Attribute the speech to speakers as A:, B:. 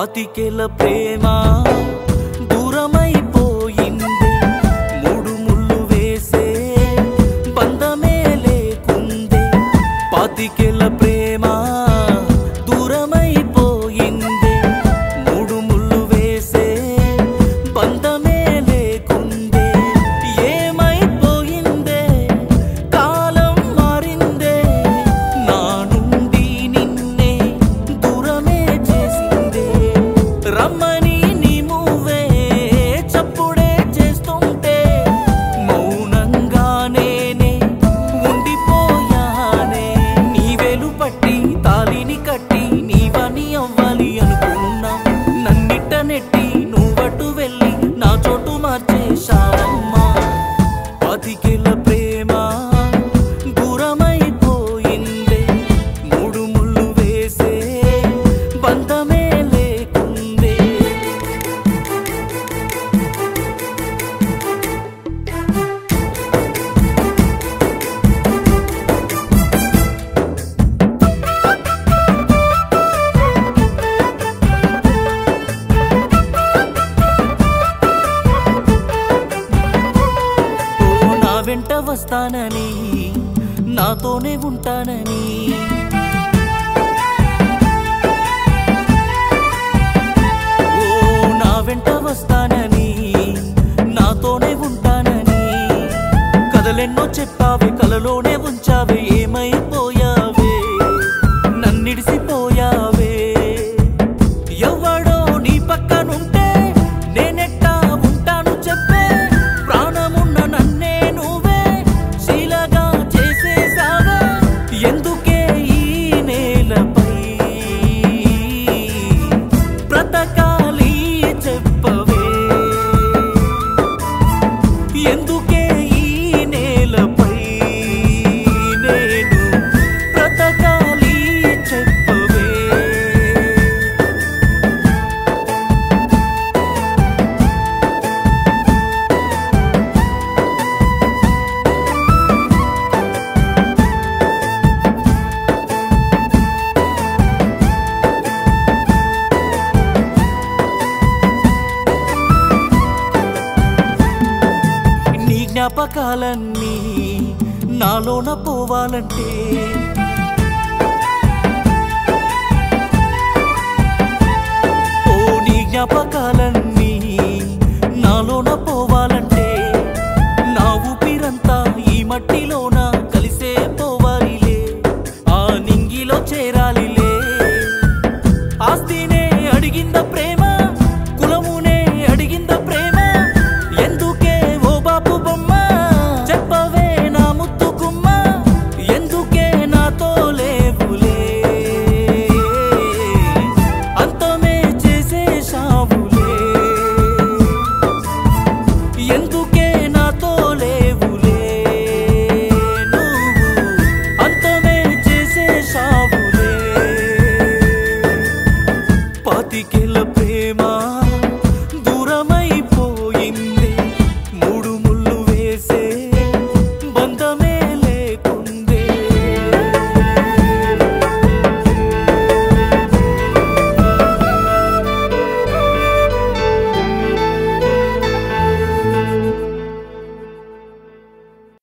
A: పాతికెల ప్రేమ దూరమైపోయింది మూడు ముళ్ళు వేసే బంధమే లేకుందే పాతికెల ప్రేమ దూరమైపోయింది మూడు ముళ్ళు వేసే బంధమే లేకుందే ఏమైపోయిందే కాలం మారిందే నా నుండి నిన్నే దూరమే చేసిందే రమ్మని నీ మూవే చప్పుడే చేస్తుంటే మౌనంగా నేనే ఉండిపోయానే నీ వేలు పట్టి తాలిని కట్టి నీవని అవ్వాలి అనుకున్నా నన్నిట్ట నెట్టి నువ్వటు వెళ్ళి నా చోటు మార్చేశావమ్మా పతికిల ప్రేమ దూరమైపోయిందే మూడు ముళ్ళు వేసే బంధమే లేకుందే ఓ నా వెంట వస్తానని నాతోనే ఉంటానని ఓ నా వెంట వస్తానని నాతోనే ఉంటానని కథలెన్నో చెప్పావే కలలోనే ఉంచావే ఏమైపోయావే నన్నిడిసిపోయావే ఎవడో నీ పక్కనుంటే నేనెట్టా ఉంటాను చెప్పే ప్రాణమున్న నన్నే నువ్వే శీలగా చేసేసావే ఎందుకే ఈ నేలపై బ్రతకాలి చెప్పవే ఎందుకే ఈ నేలపై నేను బ్రతకాలి చెప్పవే నీ జ్ఞాపకాలన్నీ నాలోన పోవాలంటే ఓ నీ జ్ఞాపకాలన్నీ నాలోన పోవాలంటే నా ఊపిరంతా ఈ మట్టిలోన కలిసే పోవాలిలే ఆ నింగిలో చేరాలిలే ఆస్తినే అడిగింద ప్రేమ కులమునే అడిగింద ప్రేమ ఎందుకే ఓ బాపు బొమ్మ చెప్పవే నా ముత్తు గుమ్మ ఎందుకే నాతో లేవులే అంతమే చేసేశావులే ఎందు